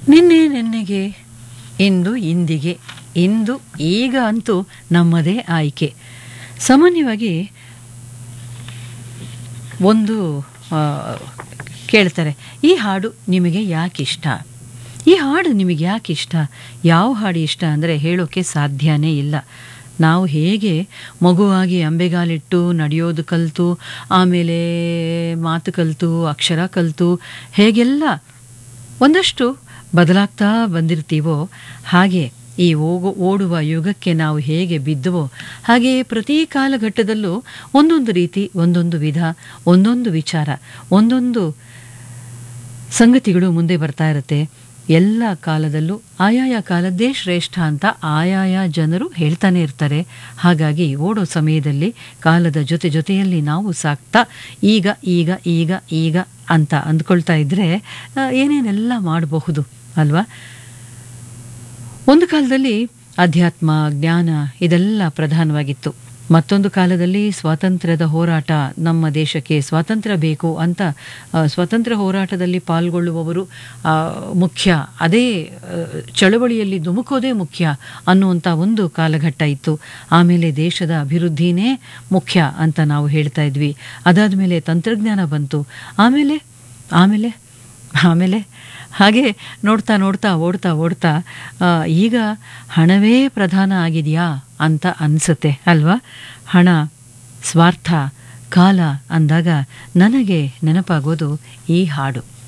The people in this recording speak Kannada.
ನಿನ್ನೆ ನೆನ್ನೆಗೆ ಇಂದು ಇಂದಿಗೆ ಇಂದು ಈಗ ಅಂತೂ ನಮ್ಮದೇ ಆಯ್ಕೆ ಸಾಮಾನ್ಯವಾಗಿ ಒಂದು ಆ, ಕೇಳ್ತಾರೆ ಈ ಹಾಡು ನಿಮಗೆ ಯಾಕೆ ಇಷ್ಟ ಈ ಹಾಡು ನಿಮಗೆ ಯಾಕೆ ಇಷ್ಟ ಯಾವ ಹಾಡು ಇಷ್ಟ ಅಂದರೆ ಹೇಳೋಕ್ಕೆ ಸಾಧ್ಯನೇ ಇಲ್ಲ ನಾವು ಹೇಗೆ ಮಗುವಾಗಿ ಅಂಬೆಗಾಲಿಟ್ಟು ನಡೆಯೋದು ಕಲಿತು ಆಮೇಲೆ ಮಾತು ಕಲಿತು ಅಕ್ಷರ ಕಲಿತು ಹೇಗೆಲ್ಲ ಒಂದಷ್ಟು ಬದಲಾಗ್ತಾ ಬಂದಿರ್ತೀವೋ ಹಾಗೆ ಈ ಓಗು ಓಡುವ ಯುಗಕ್ಕೆ ನಾವು ಹೇಗೆ ಬಿದ್ದುವೋ ಹಾಗೆ ಪ್ರತಿ ಕಾಲಘಟ್ಟದಲ್ಲೂ ಒಂದೊಂದು ರೀತಿ ಒಂದೊಂದು ವಿಧ ಒಂದೊಂದು ವಿಚಾರ ಒಂದೊಂದು ಸಂಗತಿಗಳು ಮುಂದೆ ಬರ್ತಾ ಇರುತ್ತೆ ಎಲ್ಲ ಕಾಲದಲ್ಲೂ ಆಯಾಯ ಕಾಲದ್ದೇ ಶ್ರೇಷ್ಠ ಅಂತ ಆಯಾಯ ಜನರು ಹೇಳ್ತಾನೆ ಇರ್ತಾರೆ ಹಾಗಾಗಿ ಓಡೋ ಸಮಯದಲ್ಲಿ ಕಾಲದ ಜೊತೆ ಜೊತೆಯಲ್ಲಿ ನಾವು ಸಾಕ್ತಾ ಈಗ ಈಗ ಈಗ ಈಗ ಅಂತ ಅಂದ್ಕೊಳ್ತಾ ಇದ್ರೆ ಆ, ಏನೇನೆಲ್ಲ ಮಾಡಬಹುದು ಅಲ್ವಾ ಒಂದು ಕಾಲದಲ್ಲಿ ಅಧ್ಯಾತ್ಮ ಜ್ಞಾನ ಇದೆಲ್ಲ ಪ್ರಧಾನವಾಗಿತ್ತು ಮತ್ತೊಂದು ಕಾಲದಲ್ಲಿ ಸ್ವಾತಂತ್ರ್ಯದ ಹೋರಾಟ ನಮ್ಮ ದೇಶಕ್ಕೆ ಸ್ವಾತಂತ್ರ್ಯ ಬೇಕು ಅಂತ ಆ, ಸ್ವಾತಂತ್ರ್ಯ ಹೋರಾಟದಲ್ಲಿ ಪಾಲ್ಗೊಳ್ಳುವವರು ಆ, ಮುಖ್ಯ ಅದೇ ಆ, ಚಳವಳಿಯಲ್ಲಿ ಧುಮುಕೋದೇ ಮುಖ್ಯ ಅನ್ನುವಂಥ ಒಂದು ಕಾಲಘಟ್ಟ ಇತ್ತು ಆಮೇಲೆ ದೇಶದ ಅಭಿವೃದ್ಧಿನೇ ಮುಖ್ಯ ಅಂತ ನಾವು ಹೇಳ್ತಾ ಇದ್ವಿ ಅದಾದ ಮೇಲೆ ತಂತ್ರಜ್ಞಾನ ಬಂತು ಆಮೇಲೆ ಆಮೇಲೆ ಆಮೇಲೆ ಹಾಗೆ ನೋಡ್ತಾ ನೋಡ್ತಾ ಓಡ್ತಾ ಓಡ್ತಾ ಆ, ಈಗ ಹಣವೇ ಪ್ರಧಾನ ಆಗಿದೆಯಾ ಅಂತ ಅನಿಸುತ್ತೆ ಅಲ್ವಾ ಹಣ ಸ್ವಾರ್ಥ ಕಾಲ ಅಂದಾಗ ನನಗೆ ನೆನಪಾಗೋದು ಈ ಹಾಡು